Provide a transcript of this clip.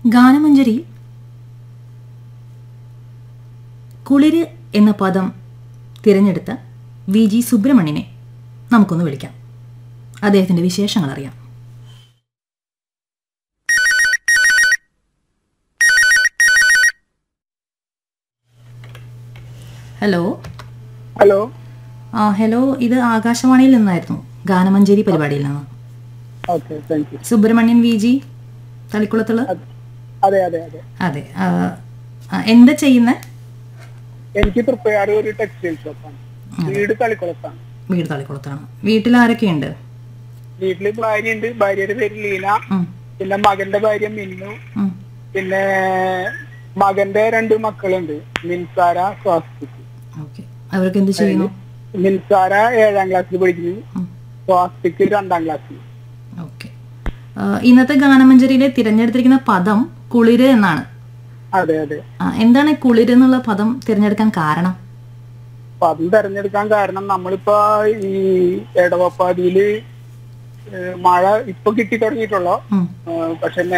ഗാനമഞ്ജരി കുളിര് എന്ന പദം തിരഞ്ഞെടുത്ത വി ജി സുബ്രഹ്മണ്യനെ നമുക്കൊന്ന് വിളിക്കാം അദ്ദേഹത്തിന്റെ വിശേഷങ്ങൾ അറിയാം ഹലോ ഹലോ ആ ഹലോ ഇത് ആകാശവാണിയിൽ നിന്നായിരുന്നു ഗാനമഞ്ജരി പരിപാടിയിൽ നിന്ന് okay thank you Subrahmanyan V G തളിക്കുളത്തുള്ള അതെ അതെ അതെ അതെ ആ, ആ, എന്താ ചെയ്യുന്നത് എനിക്ക് തൃപ്പയാറ് ഒരു ടെക്സ്റ്റൈൽ ഷോപ്പാണ് വീട് കളിക്കുളത്താണ് വീട് തളിക്കുളത്താണ് വീട്ടിൽ ആരൊക്കെയുണ്ട് വീട്ടില് ഭാര്യയുണ്ട് ഭാര്യയുടെ പേര് ലീന ഉം, പിന്നെ മകന്റെ ഭാര്യ മിന്നു ഉം. പിന്നെ മകന്റെ രണ്ട് മക്കളുണ്ട് മിൻസാര സ്വാസ്തിക് ഓക്കെ അവർക്ക് എന്ത് ചെയ്യുന്നു മിൻസാര ഏഴാം ക്ലാസ്സിൽ പഠിക്കുന്നു ഉം, സ്വാസ്തിക് രണ്ടാം ക്ലാസ്സിൽ ഓക്കെ ആ, ഇന്നത്തെ ഗാനമഞ്ജരിയിലെ തിരഞ്ഞെടുത്തിരിക്കുന്ന പദം കുളിര് എന്നാണ് അതെ അതെ ആ, എന്താണ് കുളിര് എന്നുള്ള പദം തിരഞ്ഞെടുക്കാൻ കാരണം അപ്പൊ അതും തെരഞ്ഞെടുക്കാൻ കാരണം നമ്മളിപ്പോ ഈ എടവപ്പാതിയില് ഏഹ് മഴ ഇപ്പൊ കിട്ടി തുടങ്ങിയിട്ടുള്ളൂ ഉം, പക്ഷെ